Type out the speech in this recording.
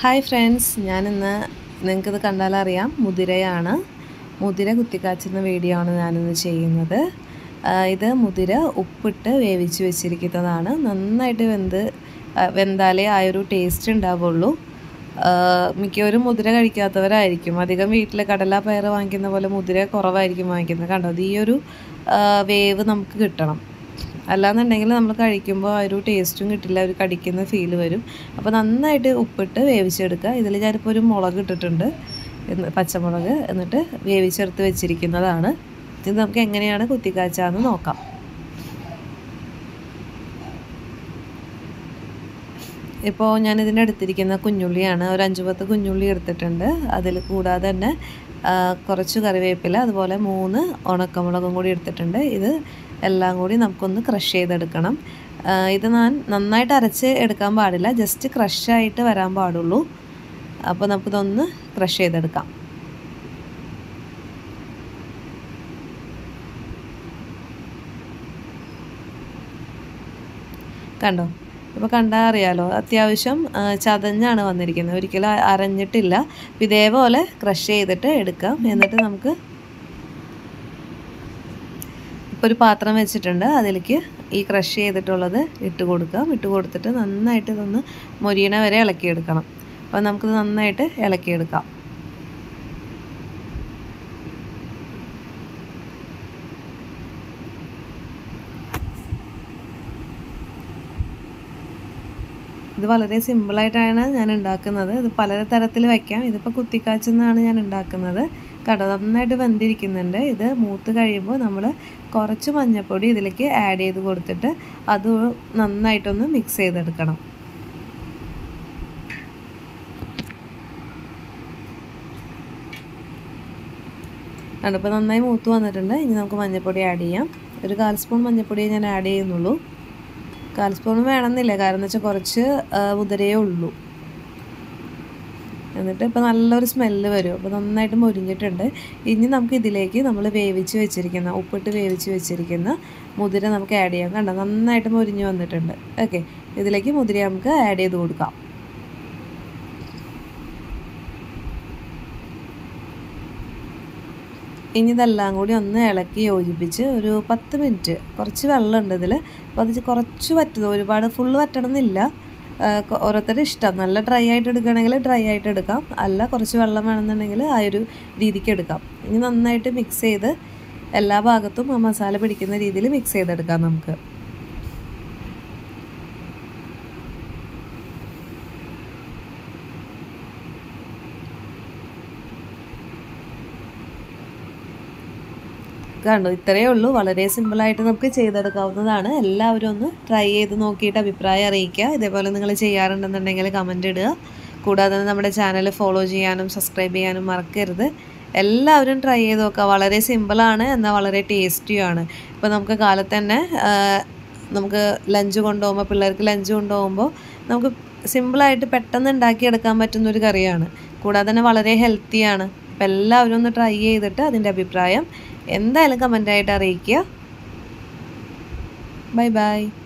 hi friends ഞാനിന്ന് നിങ്ങൾക്കിത് കണ്ടാലറിയാം മുതിരയാണ് മുതിര കുത്തിക്കാച്ചുന്ന വീഡിയോ ആണ് ഞാനിന്ന് ചെയ്യുന്നത് ആ, ഇത് മുതിര ഉപ്പിട്ട് വേവിച്ച് വെച്ചിരിക്കുന്നതാണ് നന്നായിട്ട് വെന്ത് ആ, വെന്താലേ ആ ഒരു ടേസ്റ്റ് ഉണ്ടാവുള്ളൂ ആ, മിക്കവരും മുതിര കഴിക്കാത്തവരായിരിക്കും അധികം വീട്ടിൽ കടല പയർ വാങ്ങിക്കുന്ന പോലെ മുതിര കുറവായിരിക്കും വാങ്ങിക്കുന്നത് കണ്ടോ അത് ഈ ഒരു ആ, വേവ് നമുക്ക് കിട്ടണം അല്ലാന്നുണ്ടെങ്കിൽ നമ്മൾ കഴിക്കുമ്പോൾ ആ ഒരു ടേസ്റ്റും കിട്ടില്ല ഒരു കടിക്കുന്ന ഫീല് വരും അപ്പോൾ നന്നായിട്ട് ഉപ്പിട്ട് വേവിച്ചെടുക്കുക ഇതിൽ ഞാനിപ്പോൾ ഒരു മുളക് ഇട്ടിട്ടുണ്ട് എന്ന് പച്ചമുളക് എന്നിട്ട് വേവിച്ചെടുത്ത് വെച്ചിരിക്കുന്നതാണ് ഇത് നമുക്ക് എങ്ങനെയാണ് കുത്തിക്കാച്ചാന്ന് നോക്കാം ഇപ്പോൾ ഞാൻ ഇതിൻ്റെ എടുത്തിരിക്കുന്ന കുഞ്ഞുള്ളിയാണ് ഒരു അഞ്ച് പത്ത് കുഞ്ഞുള്ളി എടുത്തിട്ടുണ്ട് അതിൽ കൂടാതെ തന്നെ ആ, കുറച്ച് കറിവേപ്പില അതുപോലെ മൂന്ന് ഉണക്കമുളകും കൂടി എടുത്തിട്ടുണ്ട് ഇത് എല്ലാം കൂടി നമുക്കൊന്ന് ക്രഷ് ചെയ്തെടുക്കണം ആ, ഇത് ഞാൻ നന്നായിട്ട് അരച്ച് എടുക്കാൻ പാടില്ല ജസ്റ്റ് ക്രഷായിട്ട് വരാൻ പാടുള്ളൂ അപ്പോൾ നമുക്കിതൊന്ന് ക്രഷ് ചെയ്തെടുക്കാം കണ്ടോ ഇപ്പോൾ കണ്ടാൽ അറിയാലോ അത്യാവശ്യം ആ, ചതഞ്ഞാണ് വന്നിരിക്കുന്നത് ഒരിക്കലും അ- അരഞ്ഞിട്ടില്ല അപ്പോൾ ഇതേപോലെ ക്രഷ് ചെയ്തിട്ട് എടുക്കാം എന്നിട്ട് നമുക്ക് ഇപ്പോൾ ഒരു പാത്രം വെച്ചിട്ടുണ്ട് അതിലേക്ക് ഈ ക്രഷ് ചെയ്തിട്ടുള്ളത് ഇട്ട് കൊടുക്കാം ഇട്ട് കൊടുത്തിട്ട് നന്നായിട്ട് ഇതൊന്ന് മൊരിയണ വരെ ഇളക്കിയെടുക്കണം അപ്പോൾ നമുക്കിത് നന്നായിട്ട് ഇളക്കിയെടുക്കാം ഇത് വളരെ സിമ്പിളായിട്ടാണ് ഞാൻ ഉണ്ടാക്കുന്നത് ഇത് പല തരത്തിൽ വയ്ക്കാം ഇതിപ്പോൾ കുത്തിക്കാച്ചെന്നാണ് ഞാൻ ഉണ്ടാക്കുന്നത് കട നന്നായിട്ട് വെന്തിരിക്കുന്നുണ്ട് ഇത് മൂത്ത് കഴിയുമ്പോൾ നമ്മൾ കുറച്ച് മഞ്ഞൾപ്പൊടി ഇതിലേക്ക് ആഡ് ചെയ്ത് കൊടുത്തിട്ട് അത് നന്നായിട്ടൊന്ന് മിക്സ് ചെയ്തെടുക്കണം കണ്ടപ്പോൾ നന്നായി മൂത്ത് വന്നിട്ടുണ്ട് ഇനി നമുക്ക് മഞ്ഞൾപ്പൊടി ആഡ് ചെയ്യാം ഒരു കാൽ സ്പൂൺ മഞ്ഞൾപ്പൊടിയെ ഞാൻ ആഡ് ചെയ്യുന്നുള്ളൂ കാൽ സ്പൂൺ വേണമെന്നില്ല കാരണം എന്ന് വെച്ചാൽ കുറച്ച് ആ, മുതിരയേ ഉള്ളൂ എന്നിട്ട് ഇപ്പോൾ നല്ലൊരു സ്മെല്ല് വരും അപ്പോൾ നന്നായിട്ട് മൊരിഞ്ഞിട്ടുണ്ട് ഇനി നമുക്ക് ഇതിലേക്ക് നമ്മൾ വേവിച്ച് വെച്ചിരിക്കുന്ന ഉപ്പിട്ട് വേവിച്ച് വെച്ചിരിക്കുന്ന മുതിര നമുക്ക് ആഡ് ചെയ്യാം കണ്ടോ നന്നായിട്ട് മൊരിഞ്ഞ് വന്നിട്ടുണ്ട് ഓക്കെ ഇതിലേക്ക് മുതിര നമുക്ക് ആഡ് ചെയ്ത് കൊടുക്കാം ഇനി ഇതെല്ലാം കൂടി ഒന്ന് ഇളക്കി യോജിപ്പിച്ച് ഒരു പത്ത് മിനിറ്റ് കുറച്ച് വെള്ളമുണ്ട് ഇതിൽ അപ്പോൾ അത് കുറച്ച് വറ്റുന്നത് ഒരുപാട് ഫുള്ള് വറ്റണമെന്നില്ല ആ, കൊ- ഓരോരുത്തരുടെ ഇഷ്ടം നല്ല ഡ്രൈ ആയിട്ട് എടുക്കുകയാണെങ്കിൽ ഡ്രൈ ആയിട്ട് എടുക്കാം അല്ല കുറച്ച് വെള്ളം വേണമെന്നുണ്ടെങ്കിൽ ആ ഒരു രീതിക്ക് എടുക്കാം ഇനി നന്നായിട്ട് മിക്സ് ചെയ്ത് എല്ലാ ഭാഗത്തും ആ മസാല പിടിക്കുന്ന രീതിയിൽ മിക്സ് ചെയ്തെടുക്കാം നമുക്ക് കണ്ടോ ഇത്രയേ ഉള്ളൂ വളരെ സിമ്പിളായിട്ട് നമുക്ക് ചെയ്തെടുക്കാവുന്നതാണ് എല്ലാവരും ഒന്ന് ട്രൈ ചെയ്ത് നോക്കിയിട്ട് അഭിപ്രായം അറിയിക്കുക ഇതേപോലെ നിങ്ങൾ ചെയ്യാറുണ്ടെന്നുണ്ടെങ്കിൽ കമൻ്റ് ഇടുക കൂടാതെ തന്നെ നമ്മുടെ ചാനൽ ഫോളോ ചെയ്യാനും സബ്സ്ക്രൈബ് ചെയ്യാനും മറക്കരുത് എല്ലാവരും ട്രൈ ചെയ്ത് നോക്കുക വളരെ സിമ്പിളാണ് എന്നാൽ വളരെ ടേസ്റ്റിയുമാണ് ഇപ്പോൾ നമുക്ക് കാലത്ത് തന്നെ ആ, നമുക്ക് ലഞ്ച് കൊണ്ടുപോകുമ്പോൾ പിള്ളേർക്ക് ലഞ്ച് കൊണ്ടുപോകുമ്പോൾ നമുക്ക് സിമ്പിളായിട്ട് പെട്ടെന്ന് ഉണ്ടാക്കിയെടുക്കാൻ പറ്റുന്ന ഒരു കറിയാണ് കൂടാതെ തന്നെ വളരെ ഹെൽത്തിയാണ് അപ്പോൾ എല്ലാവരും ഒന്ന് ട്രൈ ചെയ്തിട്ട് അതിൻ്റെ അഭിപ്രായം എന്തായാലും കമൻ്റായിട്ട് അറിയിക്കുക ബൈ ബൈ